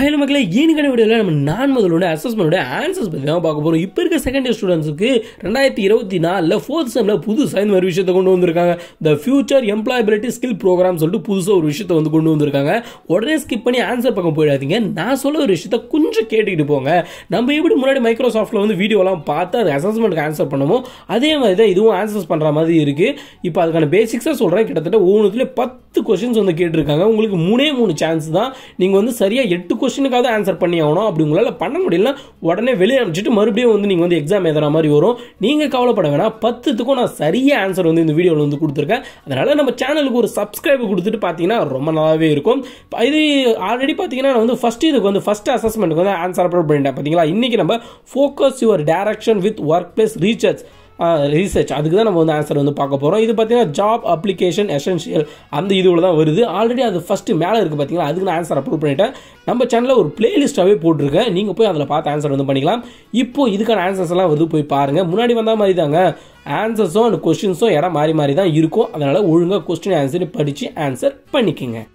hello மக்களே ஈனுக்கான வீடியோவில் நம்ம நான் முதலோட அசஸ்மெண்டோட ஆன்சர்ஸ் பற்றி தான் பார்க்க போகிறோம் இப்போ இருக்க செகண்ட் இயர் ஸ்டூடெண்ட்ஸுக்கு ரெண்டாயிரத்தி இருபத்தி நாலில் ஃபோர்த் செம்மில் புதுசாக இந்த மாதிரி விஷயத்தை கொண்டு வந்திருக்காங்க the future employability skill program சொல்லிட்டு புதுசாக ஒரு விஷயத்தை வந்து கொண்டு வந்திருக்காங்க உடனே ஸ்கிப் பண்ணி ஆன்சர் பக்கம் போயிடாதீங்க நான் சொல்ல ஒரு விஷயத்த கொஞ்சம் கேட்டுக்கிட்டு போங்க நம்ம எப்படி முன்னாடி மைக்ரோசாஃப்ட்டில் வந்து வீடியோலாம் பார்த்து அது அசஸ்மெண்ட்டுக்கு ஆன்சர் பண்ணுமோ அதே மாதிரி தான் இதுவும் ஆன்சர்ஸ் பண்ணுற மாதிரி இருக்குது இப்போ அதுக்கான பேசிக்ஸாக சொல்கிறேன் கிட்டத்தட்ட ஒவ்வொன்றுத்துலேயே பத்து கொஷின்ஸ் வந்து கேட்டிருக்காங்க உங்களுக்கு மூணே மூணு சான்ஸ் தான் நீங்கள் வந்து சரியாக எட்டு கொஸ்டினுக்காவது ஆன்சர் பண்ணி ஆகணும் அப்படி உங்களால் பண்ண முடியல உடனே வெளியே அனுப்பிச்சிட்டு மறுபடியும் வந்து நீங்கள் வந்து எக்ஸாம் எழுதுற மாதிரி வரும் நீங்கள் கவலைப்பட வேணாம் பத்துத்துக்கும் நான் சரியாக ஆன்சர் வந்து இந்த வீடியோவில் வந்து கொடுத்துருக்கேன் அதனால் நம்ம சேனலுக்கு ஒரு சப்ஸ்கிரைப் கொடுத்துட்டு பார்த்தீங்கன்னா ரொம்ப நல்லாவே இருக்கும் இது ஆல்ரெடி பார்த்தீங்கன்னா நான் வந்து ஃபஸ்ட் இதுக்கு வந்து ஃபஸ்ட் அசஸ்மெண்ட்டுக்கு வந்து ஆன்சர் அப்லோட் பண்ணிட்டேன் பார்த்தீங்களா இன்றைக்கி நம்ம focus your direction with work place research research அதுக்கு தான் நம்ம வந்து ஆன்சர் வந்து பார்க்க போகிறோம் இது பார்த்தீங்கன்னா ஜாப் அப்ளிகேஷன் எசென்ஷியல் அந்த இதுவில் தான் வருது ஆல்ரெடி அது ஃபஸ்ட்டு மேலே இருக்குது பார்த்தீங்களா அதுக்கு நான் ஆன்சர் அப்லோட் பண்ணிட்டேன் நம்ம சேனலில் ஒரு பிளேலிஸ்ட்டாகவே போட்டிருக்கேன் நீங்கள் போய் அதில் பார்த்து ஆன்சர் வந்து பண்ணிக்கலாம் இப்போ இதுக்கான ஆன்சர்ஸ் எல்லாம் வந்து போய் பாருங்கள் முன்னாடி வந்த மாதிரி தாங்க ஆன்சர்ஸும் அண்ட் கொஸ்டின்ஸும் இடம் மாறி மாறி தான் இருக்கும் அதனால் ஒழுங்காக கொஸ்டின் ஆன்சர் படித்து ஆன்சர் பண்ணிக்கோங்க